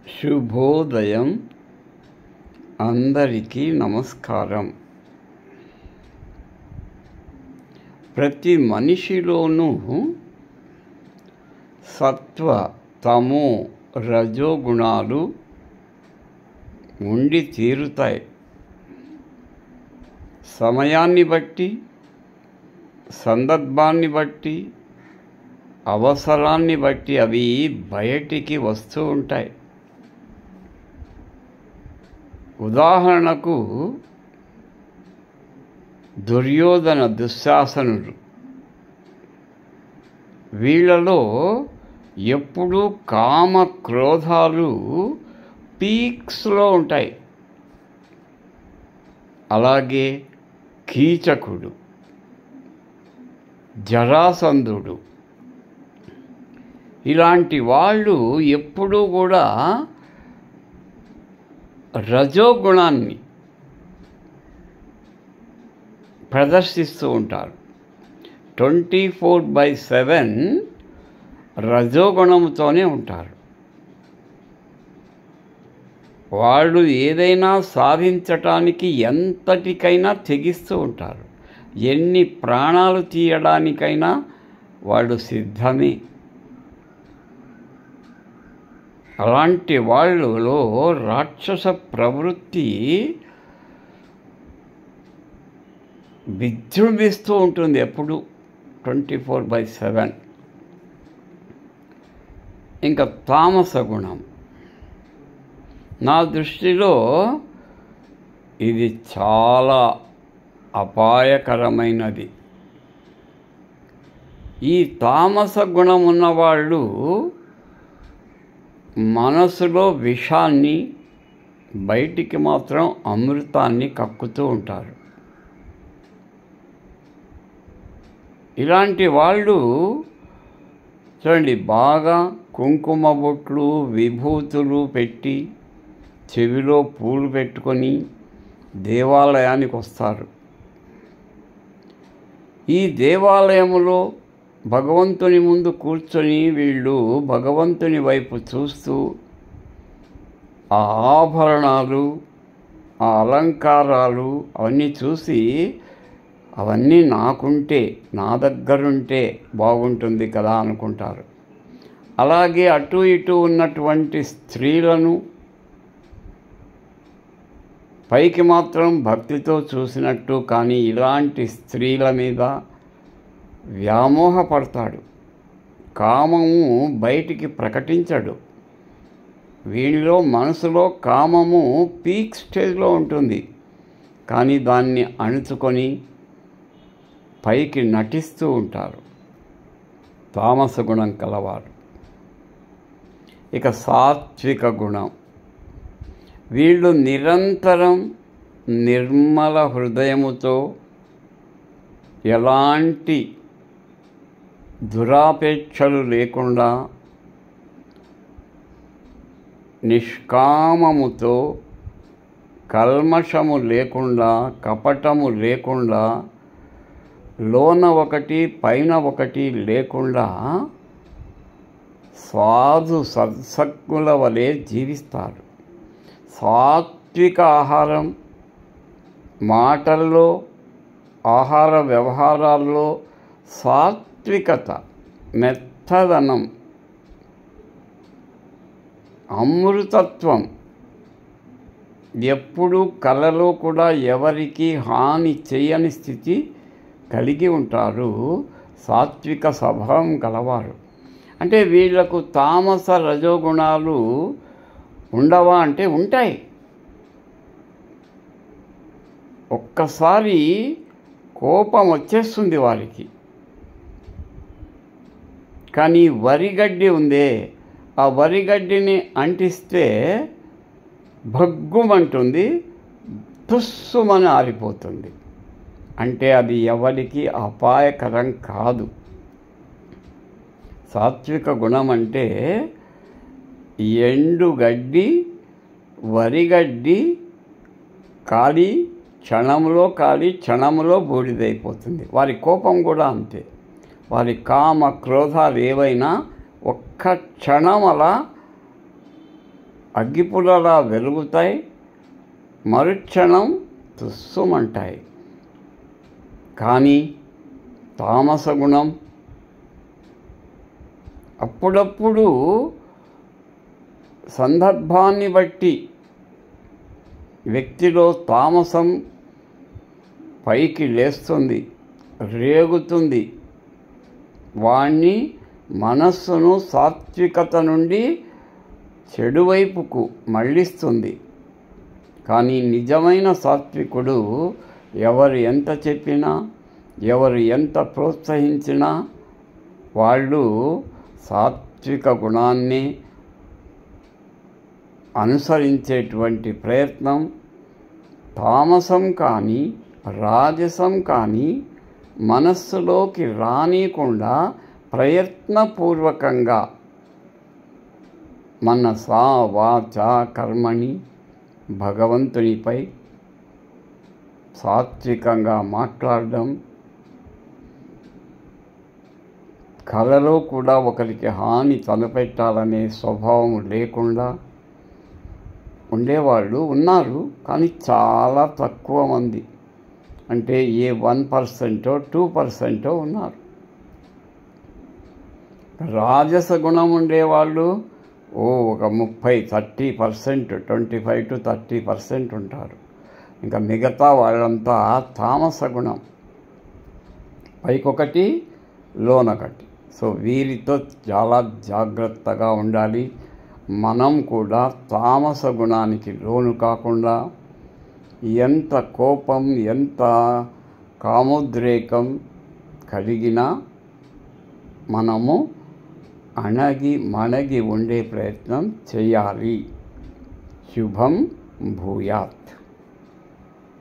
శుభోదయం అందరికీ నమస్కారం ప్రతి మనిషిలోనూ సత్వ తమో రజోగుణాలు ఉండి తీరుతాయి సమయాన్ని బట్టి సందర్భాన్ని బట్టి అవసరాన్ని బట్టి అవి బయటికి వస్తూ ఉంటాయి ఉదాహరణకు దుర్యోధన దుశ్శాసనులు వీళ్ళలో ఎప్పుడూ కామ క్రోధాలు పీక్స్లో ఉంటాయి అలాగే కీచకుడు జరాసంధుడు ఇలాంటి వాళ్ళు ఎప్పుడూ కూడా రజోగుణాన్ని ప్రదర్శిస్తూ ఉంటారు ట్వంటీ ఫోర్ బై సెవెన్ రజోగుణంతోనే ఉంటారు వాళ్ళు ఏదైనా సాధించటానికి ఎంతటికైనా తెగిస్తూ ఉంటారు ఎన్ని ప్రాణాలు తీయడానికైనా వాళ్ళు సిద్ధమే అలాంటి వాళ్ళలో రాక్షస ప్రవృత్తి విజృంభిస్తూ ఉంటుంది ఎప్పుడు ట్వంటీ ఫోర్ బై సెవెన్ ఇంకా తామస గుణం నా దృష్టిలో ఇది చాలా అపాయకరమైనది ఈ తామస గుణం ఉన్నవాళ్ళు మనసులో విషాన్ని బయటికి మాత్రం అమృతాన్ని కక్కుతూ ఉంటారు ఇలాంటి వాళ్ళు చూడండి బాగా కుంకుమ బొట్లు విభూతులు పెట్టి చెవిలో పూలు పెట్టుకొని దేవాలయానికి వస్తారు ఈ దేవాలయములో భగవంతుని ముందు కూర్చొని వీళ్ళు భగవంతుని వైపు చూస్తూ ఆ ఆభరణాలు ఆ అలంకారాలు అవన్నీ చూసి అవన్నీ నాకుంటే నా దగ్గరుంటే బాగుంటుంది కదా అనుకుంటారు అలాగే అటు ఇటు ఉన్నటువంటి స్త్రీలను పైకి మాత్రం భక్తితో చూసినట్టు కానీ ఇలాంటి స్త్రీల మీద వ్యామోహపడతాడు కామము బయటికి ప్రకటించడు వీనిలో మనసులో కామము పీక్ స్టేజ్లో ఉంటుంది కానీ దాన్ని అణుచుకొని పైకి నటిస్తూ ఉంటారు తామస గుణం కలవారు ఇక సాత్విక గుణం వీళ్ళు నిరంతరం నిర్మల హృదయముతో ఎలాంటి దురాపేక్షలు లేకుండా నిష్కామముతో కల్మషము లేకుండా కపటము లేకుండా లోన ఒకటి పైన ఒకటి లేకుండా సాధు సత్సక్కుల వలె జీవిస్తారు సాత్విక ఆహారం మాటల్లో ఆహార వ్యవహారాల్లో సాత్వికత మెత్తదనం అమృతత్వం ఎప్పుడు కళలో కూడా ఎవరికి హాని చేయని స్థితి కలిగి ఉంటారు సాత్విక స్వభావం గలవారు అంటే వీళ్లకు తామస రజోగుణాలు ఉండవా అంటే ఉంటాయి ఒక్కసారి కోపం వచ్చేస్తుంది వారికి కానీ వరిగడ్డి ఉందే ఆ వరిగడ్డిని అంటిస్తే భగ్గుమంటుంది తుస్సుమని ఆరిపోతుంది అంటే అది ఎవరికి అపాయకరం కాదు సాత్విక గుణం అంటే ఎండుగడ్డి వరిగడ్డి కాలి క్షణంలో కాలి క్షణంలో బూడిదైపోతుంది వారి కోపం కూడా అంతే వారి కామ క్రోధాలు ఏవైనా ఒక్క క్షణం అలా అగ్గిపుల్లలా వెలుగుతాయి మరుక్షణం తుస్సుమంటాయి కానీ తామస గుణం అప్పుడప్పుడు సందర్భాన్ని బట్టి వ్యక్తిలో తామసం పైకి లేస్తుంది రేగుతుంది వాణ్ణి మనస్సును సాత్వికత నుండి చెడువైపుకు మళ్ళిస్తుంది కానీ నిజమైన సాత్వికుడు ఎవరు ఎంత చెప్పినా ఎవరు ఎంత ప్రోత్సహించినా వాళ్ళు సాత్విక గుణాన్ని అనుసరించేటువంటి ప్రయత్నం తామసం కానీ రాజసం కానీ మనస్సులోకి రానియకుండా ప్రయత్నపూర్వకంగా మనసా వాచ కర్మణి భగవంతునిపై సాత్వికంగా మాట్లాడడం కళలో కూడా ఒకరికి హాని తలపెట్టాలనే స్వభావం లేకుండా ఉండేవాళ్ళు ఉన్నారు కానీ చాలా తక్కువ మంది అంటే ఏ వన్ పర్సెంటో టూ పర్సెంటో ఉన్నారు రాజస గుణం ఉండేవాళ్ళు ఓ ఒక ముప్పై thirty percent twenty five to thirty percent ఉంటారు ఇంకా మిగతా వాళ్ళంతా తామస గుణం పైకొకటి లోనొకటి సో వీరితో చాలా జాగ్రత్తగా ఉండాలి మనం కూడా తామస గుణానికి లోను కాకుండా ఎంత కోపం ఎంత కామోద్రేకం కలిగినా మనము అణగి మణగి ఉండే ప్రయత్నం చేయాలి శుభం భూయాత్